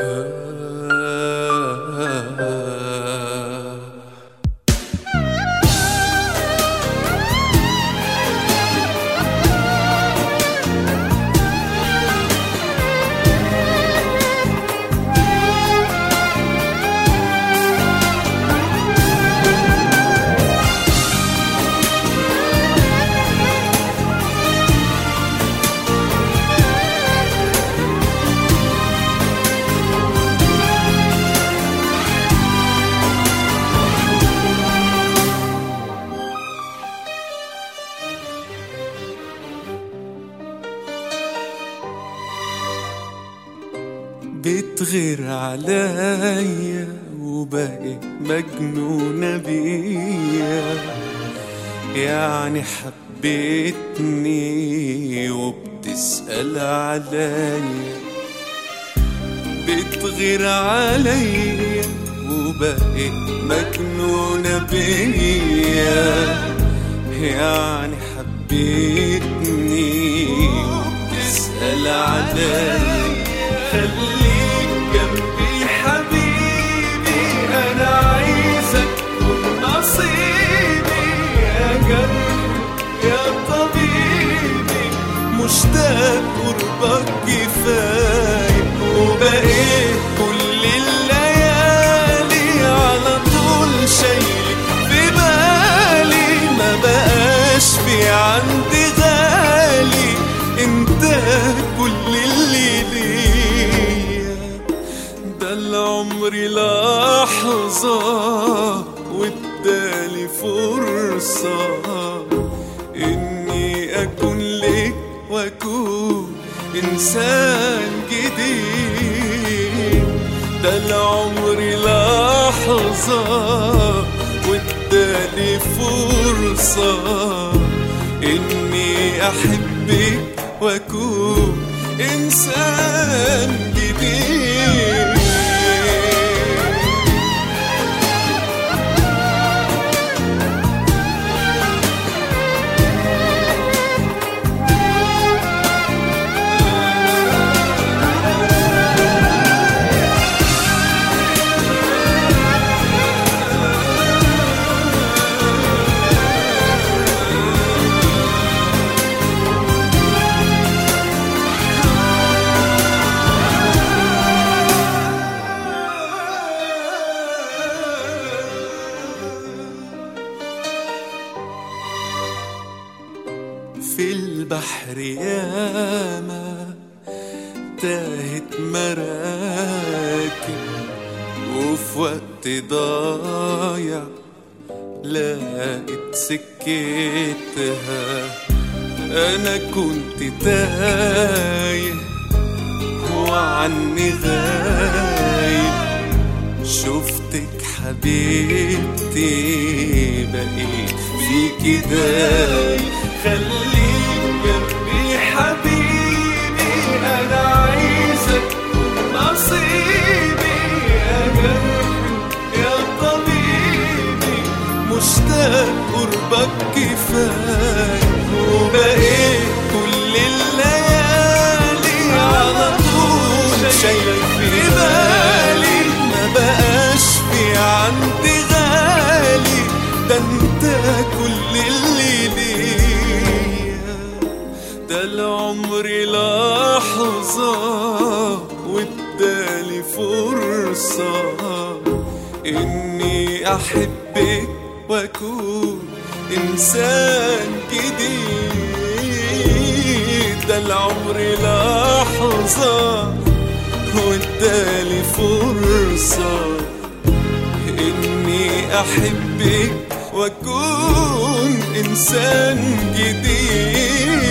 بتغير عليا وبقيت مجنونة بيا يعني حبيتني وبتسأل عليا بتغير عليا وبقيت مجنونة بيا يعني حبيتني وبتسأل عليا خليك جنبي حبيبي انا عايزك تكون نصيبي يا جنبي يا طبيبي مشتاق قربك كفايه وبقيت كل الليالي على طول شايلك في بالي ما بقاش في عندي غالي انت كل اللي ليا ده العمر لحظة وادالي فرصة اني اكون لك واكون انسان جديد ده العمر لحظة وادالي فرصة اني احبك واكون انسان جديد في البحر ياما تاهت مراكب وفي وقت ضايع لقيت سكتها انا كنت تايه وعني غايب شفتك حبيبتي بقيت فيكي دايب خليك جنبي حبيبي انا عايزك نصيبي يا جنبي يا طبيبي مشتاق قربك كفايه وبقيت كل الليالي على طول شايف في بالي ما بقاش في عندي غالي ده انت كل اللي ليا ده العمر لحظة وادالي فرصة اني احبك واكون انسان جديد ده العمر لحظة وادالي فرصة اني احبك واكون انسان جديد